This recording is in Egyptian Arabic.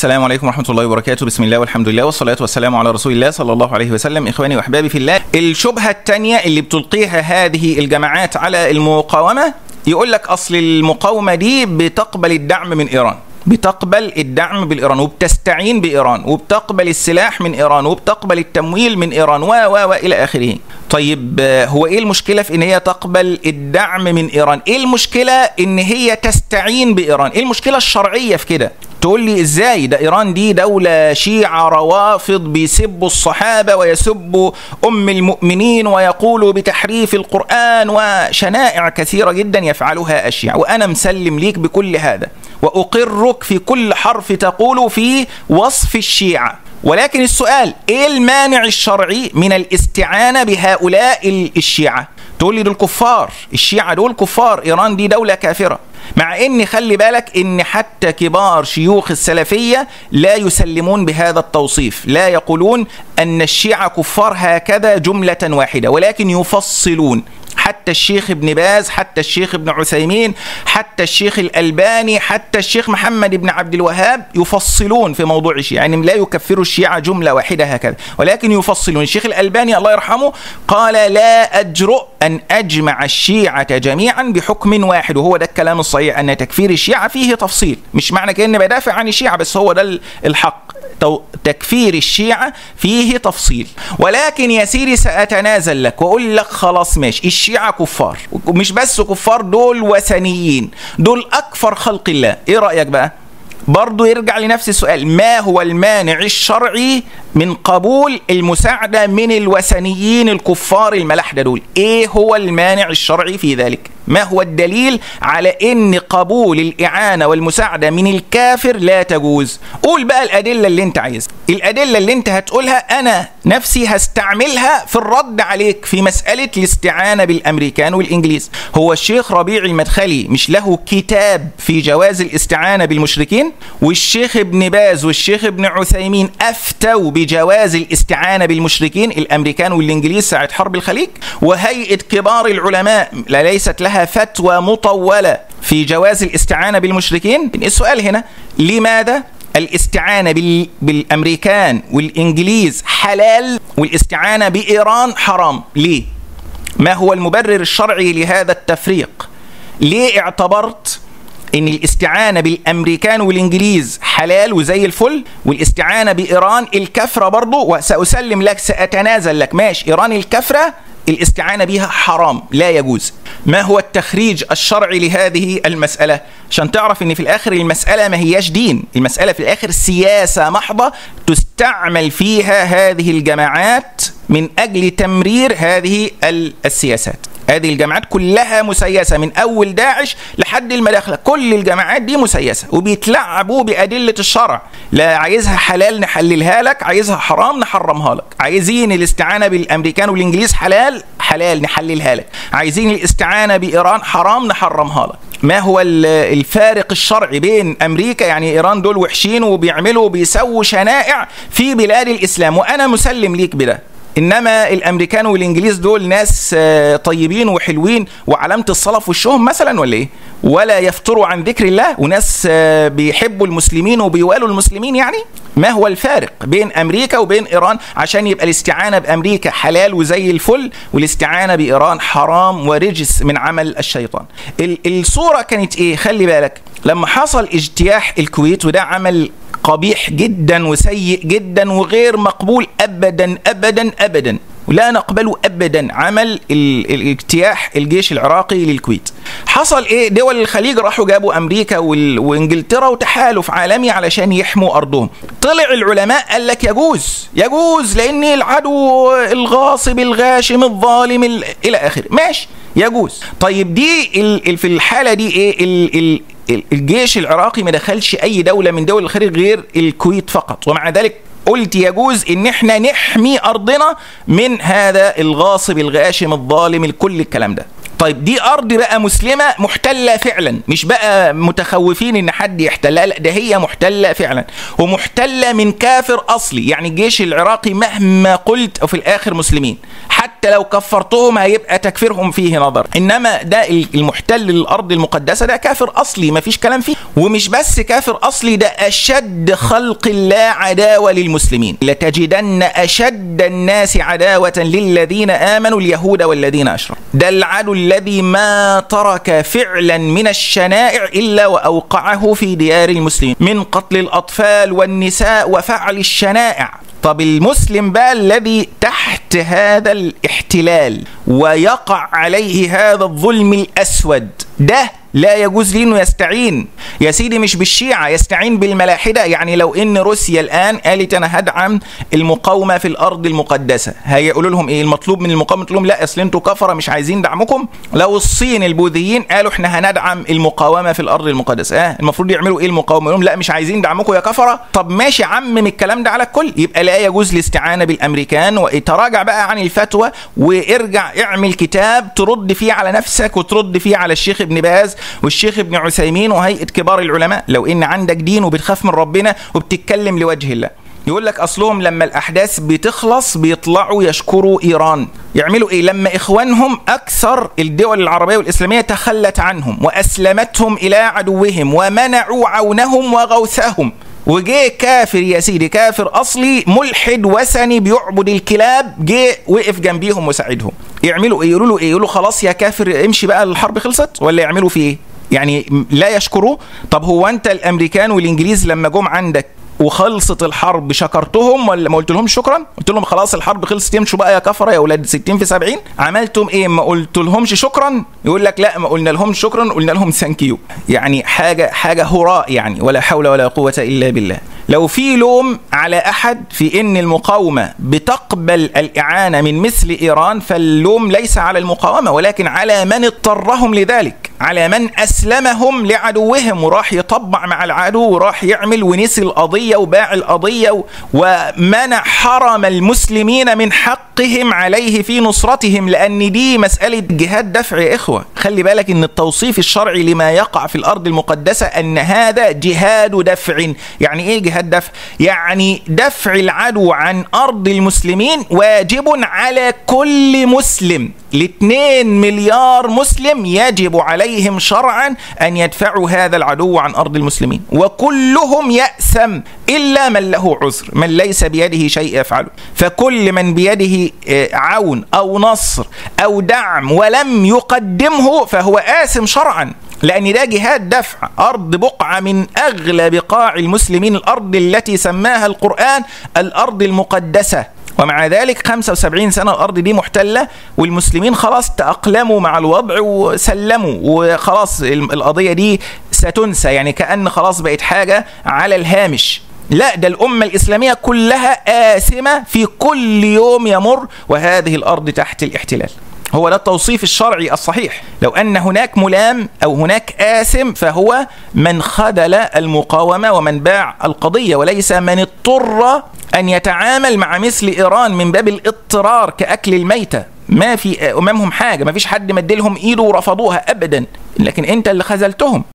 السلام عليكم ورحمة الله وبركاته بسم الله والحمد لله والصلاة والسلام على رسول الله صلى الله عليه وسلم إخواني وأحبابي في الله الشبهة الثانية اللي بتلقيها هذه الجماعات على المقاومة يقول لك أصل المقاومة دي بتقبل الدعم من إيران بتقبل الدعم بالإيران وبتستعين بإيران وبتقبل السلاح من إيران وبتقبل التمويل من إيران و و وإلى آخره طيب هو إيه المشكلة في إن هي تقبل الدعم من إيران إيه المشكلة إن هي تستعين بإيران إيه المشكلة الشرعية في كده تقول لي ازاي ده ايران دي دوله شيعه روافض بيسبوا الصحابه ويسبوا ام المؤمنين ويقولوا بتحريف القران وشنائع كثيره جدا يفعلها الشيعه وانا مسلم ليك بكل هذا واقرك في كل حرف تقوله في وصف الشيعه ولكن السؤال ايه المانع الشرعي من الاستعانه بهؤلاء الشيعه تقول لي دول كفار الشيعه دول كفار ايران دي دوله كافره مع ان خلي بالك ان حتى كبار شيوخ السلفيه لا يسلمون بهذا التوصيف لا يقولون ان الشيعه كفار هكذا جمله واحده ولكن يفصلون حتى الشيخ ابن باز حتى الشيخ ابن عثيمين حتى الشيخ الألباني حتى الشيخ محمد بن عبد الوهاب يفصلون في موضوع الشيعة يعني لا يكفروا الشيعة جملة واحدة هكذا ولكن يفصلون الشيخ الألباني الله يرحمه قال لا أجرؤ أن أجمع الشيعة جميعا بحكم واحد وهو ده الكلام الصحيح أن تكفير الشيعة فيه تفصيل مش معنى كأني بدافع عن الشيعة بس هو ده الحق تكفير الشيعة فيه تفصيل ولكن يا سيدي سأتنازل لك وأقول لك خلاص ماشي الشيعة كفار مش بس كفار دول وثنيين دول أكفر خلق الله إيه رأيك بقى برضه يرجع لنفس السؤال ما هو المانع الشرعي من قبول المساعدة من الوثنيين الكفار الملاحدة دول ايه هو المانع الشرعي في ذلك ما هو الدليل على ان قبول الاعانة والمساعدة من الكافر لا تجوز قول بقى الادلة اللي انت عايزها الادلة اللي انت هتقولها انا نفسي هستعملها في الرد عليك في مسألة الاستعانة بالامريكان والانجليز هو الشيخ ربيع المدخلي مش له كتاب في جواز الاستعانة بالمشركين والشيخ ابن باز والشيخ ابن عثيمين افتوا بجواز الاستعانة بالمشركين الامريكان والانجليز ساعة حرب الخليج وهيئة كبار العلماء ليست لها فتوى مطولة في جواز الاستعانة بالمشركين السؤال هنا لماذا الاستعانة بال... بالأمريكان والإنجليز حلال والاستعانة بإيران حرام ليه؟ ما هو المبرر الشرعي لهذا التفريق؟ ليه اعتبرت ان الاستعانه بالامريكان والانجليز حلال وزي الفل والاستعانه بايران الكفره برضه وساسلم لك ساتنازل لك ماشي ايران الكفره الاستعانة بها حرام لا يجوز ما هو التخريج الشرعي لهذه المسألة عشان تعرف ان في الاخر المسألة ما هياش دين المسألة في الاخر سياسة محضة تستعمل فيها هذه الجماعات من اجل تمرير هذه السياسات هذه الجماعات كلها مسيسة من أول داعش لحد المداخلة كل الجماعات دي مسيسة وبيتلعبوا بأدلة الشرع لا عايزها حلال نحللها لك عايزها حرام نحرمها لك عايزين الاستعانة بالأمريكان والإنجليز حلال حلال نحللها لك عايزين الاستعانة بإيران حرام نحرمها لك ما هو الفارق الشرعي بين امريكا يعني ايران دول وحشين وبيعملوا وبيسووا شنائع في بلاد الاسلام وانا مسلم ليك بده انما الامريكان والانجليز دول ناس طيبين وحلوين وعلامه الصلاه في وشهم مثلا ولا ايه ولا يفتروا عن ذكر الله وناس بيحبوا المسلمين وبيوالوا المسلمين يعني ما هو الفارق بين امريكا وبين ايران عشان يبقى الاستعانه بامريكا حلال وزي الفل والاستعانه بايران حرام ورجس من عمل الشيطان الصوره كانت ايه خلي بالك لما حصل اجتياح الكويت وده عمل قبيح جدا وسيء جدا وغير مقبول ابدا ابدا ابدا ولا نقبل ابدا عمل الاجتياح الجيش العراقي للكويت حصل ايه دول الخليج راحوا جابوا امريكا وانجلترا وتحالف عالمي علشان يحموا ارضهم طلع العلماء قال لك يجوز يجوز لان العدو الغاصب الغاشم الظالم الى اخره ماشي يجوز طيب دي في الحاله دي ايه ال ال الجيش العراقي ما دخلش اي دوله من دول الخليج غير الكويت فقط ومع ذلك قلت يجوز ان احنا نحمي ارضنا من هذا الغاصب الغاشم الظالم الكل الكلام ده طيب دي ارض بقى مسلمه محتله فعلا مش بقى متخوفين ان حد يحتلها لا ده هي محتله فعلا ومحتله من كافر اصلي يعني الجيش العراقي مهما قلت وفي الاخر مسلمين حتى حتى لو كفرتهم هيبقى تكفيرهم فيه نظر انما ده المحتل للارض المقدسه ده كافر اصلي مفيش كلام فيه ومش بس كافر اصلي ده اشد خلق الله عداوه للمسلمين لتجدن اشد الناس عداوه للذين امنوا اليهود والذين اشركوا ده العدو الذي ما ترك فعلا من الشنائع الا واوقعه في ديار المسلمين من قتل الاطفال والنساء وفعل الشنائع طب المسلم بقى الذي تحت هذا الاحتلال ويقع عليه هذا الظلم الاسود ده لا يجوز لي انه يستعين يا سيدي مش بالشيعة يستعين بالملاحدة يعني لو ان روسيا الان قالت انا هدعم المقاومة في الارض المقدسة هيقولوا لهم ايه المطلوب من المقاومة لهم لا اصل انتوا كفرة مش عايزين دعمكم لو الصين البوذيين قالوا احنا هندعم المقاومة في الارض المقدسة اه المفروض يعملوا ايه المقاومة لهم لا مش عايزين دعمكم يا كفرة طب ماشي عمم الكلام ده على الكل يبقى لا يجوز الاستعانة بالامريكان وتراجع بقى عن الفتوى وارجع اعمل كتاب ترد فيه على نفسك وترد فيه على الشيخ ابن باز والشيخ ابن عثيمين وهيئه كبار العلماء لو ان عندك دين وبتخاف من ربنا وبتتكلم لوجه الله يقول لك اصلهم لما الاحداث بتخلص بيطلعوا يشكروا ايران يعملوا ايه لما اخوانهم اكثر الدول العربيه والاسلاميه تخلت عنهم واسلمتهم الى عدوهم ومنعوا عونهم وغوثهم وجه كافر يا سيدي كافر اصلي ملحد وثني بيعبد الكلاب جه وقف جنبيهم وساعدهم يعملوا ايه يقولوا له ايه يقولوا خلاص يا كافر امشي بقى الحرب خلصت ولا يعملوا فيه ايه يعني لا يشكروه طب هو انت الامريكان والانجليز لما جم عندك وخلصت الحرب شكرتهم ولا ما قلت لهم شكرا قلت لهم خلاص الحرب خلصت يمشوا بقى يا كفره يا اولاد 60 في 70 عملتم ايه ما قلت لهمش شكرا يقول لك لا ما قلنا لهم شكرا قلنا لهم ثانك يو يعني حاجه حاجه هراء يعني ولا حول ولا قوه الا بالله لو في لوم على احد في ان المقاومه بتقبل الاعانه من مثل ايران فاللوم ليس على المقاومه ولكن على من اضطرهم لذلك على من اسلمهم لعدوهم وراح يطبع مع العدو وراح يعمل ونسي القضيه وباع القضيه ومنع حرم المسلمين من حقهم عليه في نصرتهم لان دي مساله جهاد دفع يا اخوه خلي بالك ان التوصيف الشرعي لما يقع في الارض المقدسه ان هذا جهاد دفع يعني ايه جهاد دفع يعني دفع العدو عن ارض المسلمين واجب على كل مسلم لاثنين مليار مسلم يجب عليهم شرعا ان يدفعوا هذا العدو عن ارض المسلمين وكلهم يأسم الا من له عذر من ليس بيده شيء يفعله فكل من بيده عون او نصر او دعم ولم يقدمه فهو آثم شرعا لأن ده جهاد دفع أرض بقعة من أغلى بقاع المسلمين الأرض التي سماها القرآن الأرض المقدسة ومع ذلك 75 سنة الأرض دي محتلة والمسلمين خلاص تأقلموا مع الوضع وسلموا وخلاص القضية دي ستنسى يعني كأن خلاص بقت حاجة على الهامش لا ده الأمة الإسلامية كلها آثمة في كل يوم يمر وهذه الأرض تحت الاحتلال هو ده التوصيف الشرعي الصحيح لو أن هناك ملام أو هناك آثم فهو من خذل المقاومة ومن باع القضية وليس من اضطر أن يتعامل مع مثل إيران من باب الاضطرار كأكل الميتة ما في أمامهم حاجة ما فيش حد مدلهم إيده ورفضوها أبدا لكن أنت اللي خذلتهم